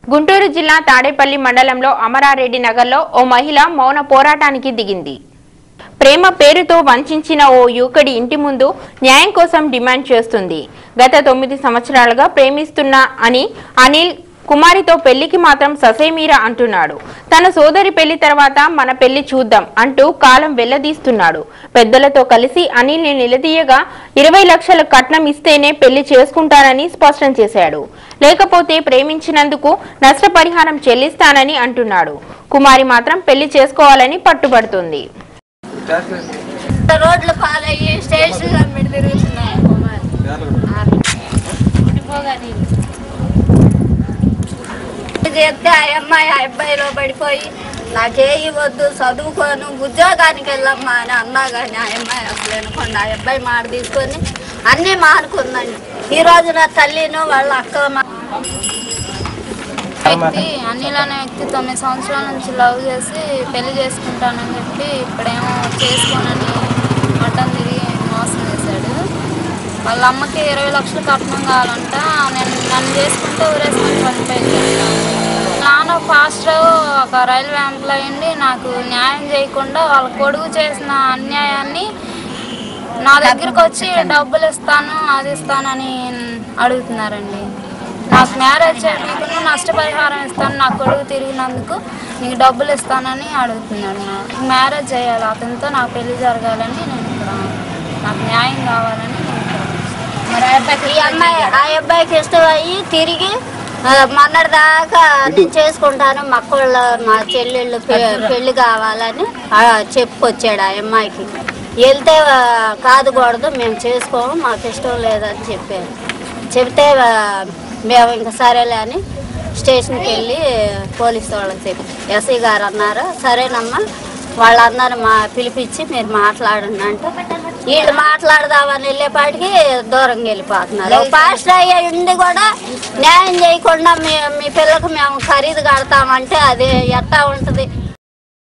గుంటూరు జిల్లా తాడేపల్లి మండలంలో అమరారెడ్డి నగర్లో ఓ మహిళ మౌన పోరాటానికి దిగింది ప్రేమ పేరుతో వంచిన ఓ యువకుడి ఇంటి ముందు న్యాయం కోసం డిమాండ్ చేస్తుంది గత తొమ్మిది సంవత్సరాలుగా ప్రేమిస్తున్నా అని అనిల్ కుమారితో పెళ్లికి మాత్రం ససేమీరా అంటున్నాడు తన సోదరి పెళ్లి తర్వాత మన పెళ్లి చూద్దాం అంటూ కాలం వెల్లదీస్తున్నాడు పెద్దలతో కలిసి అనిల్ని నిలదీయగా ఇరవై లక్షల కట్నం ఇస్తేనే పెళ్లి చేసుకుంటానని స్పష్టం చేశాడు లేకపోతే ప్రేమించినందుకు నష్టపరిహారం చెల్లిస్తానని అంటున్నాడు కుమారి మాత్రం పెళ్లి చేసుకోవాలని పట్టుబడుతుంది రోడ్లు పాలయ్యి స్టేషన్ అమ్మిడి తిరుగుతున్నాయి చెప్తే ఆ అమ్మాయి ఆ అబ్బాయిలో పడిపోయి నాకే వద్దు చదువుకోను ఉద్యోగానికి వెళ్ళమ్మా అని అన్నా కానీ ఆ అమ్మాయి అసలు వినకుండా ఆ అబ్బాయి మాట తీసుకొని అన్నీ మానుకుందండి ఈ రోజు నా తల్లిను వాళ్ళ అక్క మా వ్యక్తి అనిల్ అనే వ్యక్తి తొమ్మిది సంవత్సరాల నుంచి లవ్ చేసి పెళ్లి చేసుకుంటానని చెప్పి ఇప్పుడేమో చేసుకోనని మటన్ తిరిగి మోసం చేశాడు వాళ్ళ అమ్మకి ఇరవై లక్షలు కట్నం కావాలంట నేను నన్ను చేసుకుంటే ఊరేసుకొని చనిపోయింది నాన్న ఫాస్టర్ ఒక రైల్వే ఎంప్లాయ్ అండి నాకు న్యాయం చేయకుండా వాళ్ళ కొడుకు చేసిన అన్యాయాన్ని నా దగ్గరికి వచ్చి డబ్బులు ఇస్తాను అది ఇస్తానని అడుగుతున్నారండి నాకు మ్యారేజ్ చేయకుండా నష్టపరిహారం ఇస్తాను నా కొడుకు తిరిగినందుకు నీకు డబ్బులు ఇస్తానని అడుగుతున్నాడు నాకు మ్యారేజ్ చేయాలి అతనితో నాకు పెళ్లి జరగాలని నేను ఇక్కడ నాకు న్యాయం కావాలని నేను ఇక్కడ వచ్చాను. మరి ఆ అబ్బాయికి- ఈ అమ్మాయి ఆ అబ్బాయికి ఇష్టమయ్యి తిరిగి ఆ, మొన్నటి దాకా నేను చేసుకుంటాను మా అక్కోళ్ళ మా చెల్లెళ్ళు పె- పెళ్లి కావాలని ఆ, చెప్పొచ్చాడు ఆ అమ్మాయికి వెళ్తే ఆ, కాదుకూడదు మేము చేసుకోము మాకు ఇష్టం లేదని చెప్పారు చెప్తే ఆ, మేము ఇంకా సరేలే అని స్టేషన్కి వెళ్ళి పోలీసు వాళ్ళకి చెప్పి ఎస్ఐ గారు అన్నారు సరేనమ్మా వాళ్ళందరూ మా పిలిపించి మీరు మాట్లాడండి అంటే వీళ్ళు మాట్లాడదామని వెళ్ళేపాటికి దూరంగా వెళ్ళిపోతున్నారు పాస్టర్ అయ్యి ఉండి కూడా న్యాయం చేయకుండా మీ మీ పిల్లలకు మేము ఖరీదు కడతామంటే అది ఎట్టా ఉంటుంది